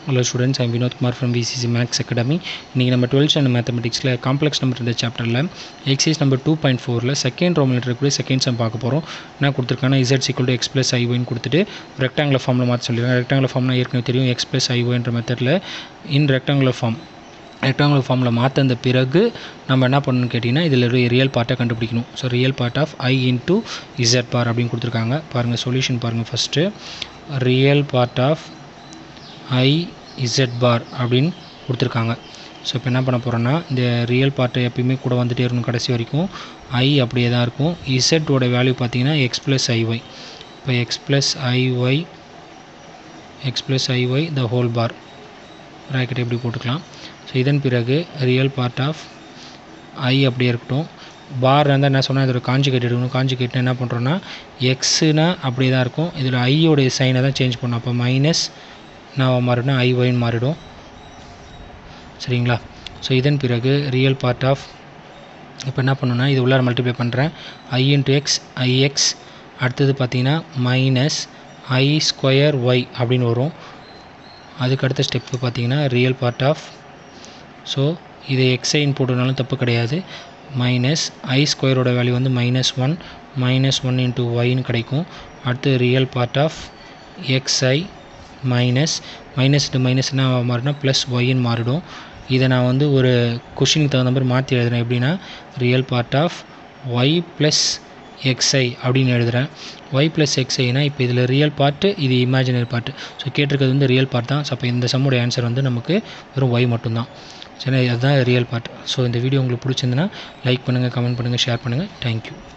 hello students I'm Vinod Kumar from VCC max academy இன்றைக்கி நம்ம twelfth standard மேத்தமெட்டிக்ஸில் காம்ப்ளெக்ஸ் நம்பர் இந்த சாப்டரில் எக்ஸைஸ் நம்பர் டூ பாயிண்ட் ஃபோரில் செகண்ட் ரோமில் இருக்கக்கூடிய செகண்ட் சம் பார்க்க போகிறோம் என்ன கொடுத்துருக்காங்கன்னா Z equal to X plus ஐஒய்னு கொடுத்துட்டு ரெக்டாங்குலர் ஃபார்மில் மாற்ற சொல்லியிருக்காங்க ரெக்டாங்குலர் ஃபார்ம்னா ஏற்கனவே தெரியும் எக்ஸ் ப்ளஸ் ஐஒய்ன்ற மெத்தடில் இன் ரெக்டாங்குலர் ஃபார்ம் ரெக்டாங்குலர் ஃபார்மில் மாற்றின பிறகு நம்ம என்ன பண்ணணும்னு கேட்டிங்கன்னா இதில் ரியல் பார்ட்டை கண்டுபிடிக்கணும் so real part of I into Z bar அப்படின்னு கொடுத்துருக்காங்க பாருங்கள் சொல்யூஷன் பாருங்கள் first real part of I Z bar அப்படின்னு கொடுத்துருக்காங்க ஸோ இப்போ என்ன பண்ண போகிறோன்னா இந்த ரியல் பார்ட்டை எப்பயுமே கூட வந்துகிட்டே இருக்கணும் கடைசி வரைக்கும் ஐ அப்படியே தான் இருக்கும் இசட்டோட வேல்யூ பார்த்தீங்கன்னா எக்ஸ் ப்ளஸ் ஐஒய் இப்போ X plus I Y X plus I Y the whole bar bracket எப்படி போட்டுக்கலாம் ஸோ இதன் பிறகு ரியல் பார்ட் ஆஃப் ஐ அப்படியே இருக்கட்டும் பார் இருந்தால் என்ன சொன்னால் இதோட காஞ்சிகேட் எடுக்கணும் காஞ்சிகேட்னா என்ன பண்ணுறோன்னா எக்ஸுனா அப்படியே தான் இருக்கும் இதில் ஐயோடைய சைனை தான் சேஞ்ச் பண்ணணும் அப்போ மைனஸ் நான் மாறிடும் ஐ ஒய்னு மாறிடும் சரிங்களா ஸோ இதன் பிறகு ரியல் பார்ட் ஆஃப் இப்போ என்ன பண்ணணும்னா இது உள்ளார மல்டிப்ளை பண்ணுறேன் ஐ இன்ட்டு எக்ஸ் ஐஎக்ஸ் அடுத்தது பார்த்தீங்கன்னா மைனஸ் ஐ ஸ்கொயர் ஒய் அப்படின்னு வரும் அதுக்கு அடுத்த ஸ்டெப்பு பார்த்தீங்கன்னா ரியல் பார்ட் ஆஃப் ஸோ இது எக்ஸைன்னு போட்டதுனாலும் தப்பு கிடையாது மைனஸ் ஐ ஸ்கொயரோட வேல்யூ வந்து minus one minus one into ஒய்னு கிடைக்கும் அடுத்து real part of X I minus minus to minus என்ன மாறினா ப்ளஸ் ஒய்ன்னு மாறிடும் இதை நான் வந்து ஒரு கொஷினுக்கு தகுந்த மாதிரி மாற்றி எழுதுகிறேன் எப்படின்னா real part of Y plus X I அப்படின்னு எழுதுகிறேன் ஒய் ப்ளஸ் எக்ஸ்ஐனா இப்போ இதில் ரியல் பார்ட்டு இது இமேஜினரி பார்ட்டு ஸோ கேட்டிருக்கிறது வந்து ரியல் பார்ட் தான் ஸோ அப்போ இந்த சம்முடைய ஆன்சர் வந்து நமக்கு வெறும் ஒய் மட்டும்தான் சரி அதுதான் ரியல் பார்ட் ஸோ இந்த வீடியோ உங்களுக்கு பிடிச்சிருந்துன்னா லைக் பண்ணுங்கள் கமெண்ட் பண்ணுங்கள் ஷேர் பண்ணுங்கள் தேங்க்யூ